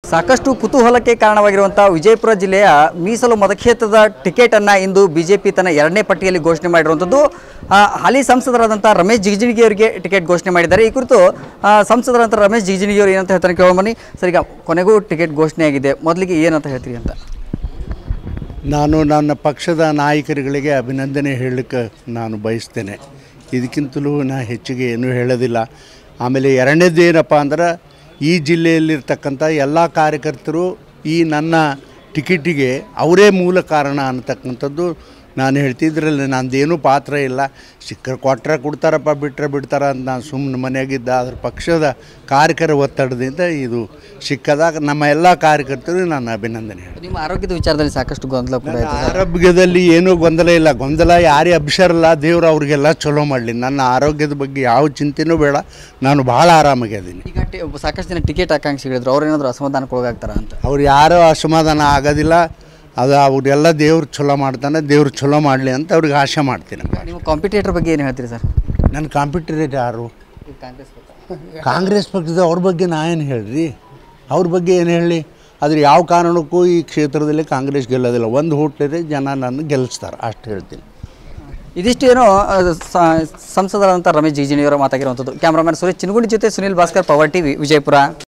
ಸಾಕಷ್ಟು ಕುತೂಹಲಕ್ಕೆ ಕಾರಣವಾಗಿರುವಂಥ ವಿಜಯಪುರ ಜಿಲ್ಲೆಯ ಮೀಸಲು ಮತಕ್ಷೇತ್ರದ ಟಿಕೆಟನ್ನು ಇಂದು ಬಿ ಜೆ ಪಿ ತನ್ನ ಎರಡನೇ ಪಟ್ಟಿಯಲ್ಲಿ ಘೋಷಣೆ ಮಾಡಿರುವಂಥದ್ದು ಆ, ಹಾಲಿ ಸಂಸದರಾದಂಥ ರಮೇಶ್ ಜಿಗಜಿಣಗಿ ಅವರಿಗೆ ಟಿಕೆಟ್ ಘೋಷಣೆ ಮಾಡಿದ್ದಾರೆ ಈ ಕುರಿತು ಆ, ಸಂಸದರಾದಂಥ ರಮೇಶ್ ಜಿಗಜಿಣಗಿ ಅವರು ಏನಂತ ಹೇಳ್ತಾರೆ ಕೇಳೋಣ ಬನ್ನಿ ಸರ್ ಈಗ ಕೊನೆಗೂ ಟಿಕೆಟ್ ಘೋಷಣೆ ಆಗಿದೆ ಮೊದಲಿಗೆ ಏನಂತ ಹೇಳ್ತೀರಿ ಅಂತ ನಾನು ನನ್ನ ಪಕ್ಷದ ನಾಯಕರುಗಳಿಗೆ ಅಭಿನಂದನೆ ಹೇಳಲಿಕ್ಕೆ ನಾನು ಬಯಸ್ತೇನೆ ಇದಕ್ಕಿಂತಲೂ ನಾ ಹೆಚ್ಚಿಗೆ ಏನೂ ಹೇಳೋದಿಲ್ಲ ಆಮೇಲೆ ಎರಡನೇದು ಏನಪ್ಪ ಅಂದ್ರೆ ಈ ಜಿಲ್ಲೆಯಲ್ಲಿರ್ತಕ್ಕಂಥ ಎಲ್ಲ ಕಾರ್ಯಕರ್ತರು ಈ ನನ್ನ ಟಿಕೆಟಿಗೆ ಅವರೇ ಮೂಲ ಕಾರಣ ಅನ್ನತಕ್ಕಂಥದ್ದು ನಾನು ಹೇಳ್ತಿದ್ರಲ್ಲಿ ನಂದೇನೂ ಪಾತ್ರ ಇಲ್ಲ ಸಿಕ್ಕರೆ ಕೊಟ್ಟರೆ ಕೊಡ್ತಾರಪ್ಪ ಬಿಟ್ಟರೆ ಬಿಡ್ತಾರ ಅಂತ ನಾನು ಸುಮ್ಮನೆ ಮನೆಯಾಗಿದ್ದ ಅದ್ರ ಪಕ್ಷದ ಕಾರ್ಯಕರ ಒತ್ತಡದಿಂದ ಇದು ಸಿಕ್ಕದಾಗ ನಮ್ಮ ಎಲ್ಲ ಕಾರ್ಯಕರ್ತರು ನಾನು ಅಭಿನಂದನೆ ಹೇಳ್ತೀನಿ ನಿಮ್ಮ ಆರೋಗ್ಯದ ವಿಚಾರದಲ್ಲಿ ಸಾಕಷ್ಟು ಗೊಂದಲ ಕೂಡ ಇದೆ ಆರೋಗ್ಯದಲ್ಲಿ ಏನೂ ಗೊಂದಲ ಇಲ್ಲ ಗೊಂದಲ ಯಾರೇ ಅಭಿಷರಲ್ಲ ದೇವ್ರು ಅವ್ರಿಗೆಲ್ಲ ಚಲೋ ಮಾಡಲಿ ನನ್ನ ಆರೋಗ್ಯದ ಬಗ್ಗೆ ಯಾವ ಚಿಂತೆನೂ ಬೇಡ ನಾನು ಭಾಳ ಆರಾಮಾಗಿದ್ದೀನಿ ಈಗ ಟಿ- ಸಾಕಷ್ಟು ಜನ ಟಿಕೆಟ್ ಆಕಾಂಕ್ಷಿಗಳಿದ್ರು ಅವ್ರು ಏನಾದರೂ ಅಸಮಾಧಾನಕ್ಕೆ ಒಳಗಾಗ್ತಾರ ಅಂತ ಅವ್ರು ಯಾರೂ ಅಸಮಾಧಾನ ಆಗೋದಿಲ್ಲ ಅದು ಅವರೆಲ್ಲ ದೇವ್ರು ಚಲೋ ಮಾಡ್ತಾನೆ ದೇವ್ರು ಚಲೋ ಮಾಡಲಿ ಅಂತ ಅವ್ರಿಗೆ ಆಶೆ ಮಾಡ್ತೀನಿ ನೀವು ಕಾಂಪಿಟೇಟರ್ ಬಗ್ಗೆ ಏನು ಹೇಳ್ತೀರಿ ಸರ್ ನನ್ನ ಕಾಂಪಿಟೇಟರ್ ಯಾರು ಕಾಂಗ್ರೆಸ್ ಕಾಂಗ್ರೆಸ್ ಪಕ್ಷದ ಅವ್ರ ಬಗ್ಗೆ ನಾ ಏನು ಹೇಳ್ರಿ ಅವ್ರ ಬಗ್ಗೆ ಏನು ಹೇಳಿ ಆದರೆ ಯಾವ ಕಾರಣಕ್ಕೂ ಈ ಕ್ಷೇತ್ರದಲ್ಲಿ ಕಾಂಗ್ರೆಸ್ ಗೆಲ್ಲೋದಿಲ್ಲ ಒಂದು ಹೋಟ್ಲಿದೆ ಜನ ನನ್ನ ಗೆಲ್ಲಿಸ್ತಾರೆ ಅಷ್ಟು ಹೇಳ್ತೀನಿ ಇದಿಷ್ಟು ಏನೋ ಆ, ಸ- ಸಂಸದರಾದಂಥ ರಮೇಶ್ ಜಿಗಜಿಣಿಯವರ ಮಾತಾಗಿರುವಂಥದ್ದು ಕ್ಯಾಮ್ರಾಮನ್ ಸುರೇಶ್ ಚಿನ್ಗುಂಡಿ ಜೊತೆ ಸುನಿಲ್ ಭಾಸ್ಕರ್ ಪವರ್ ಟಿವಿ ವಿಜಯಪುರ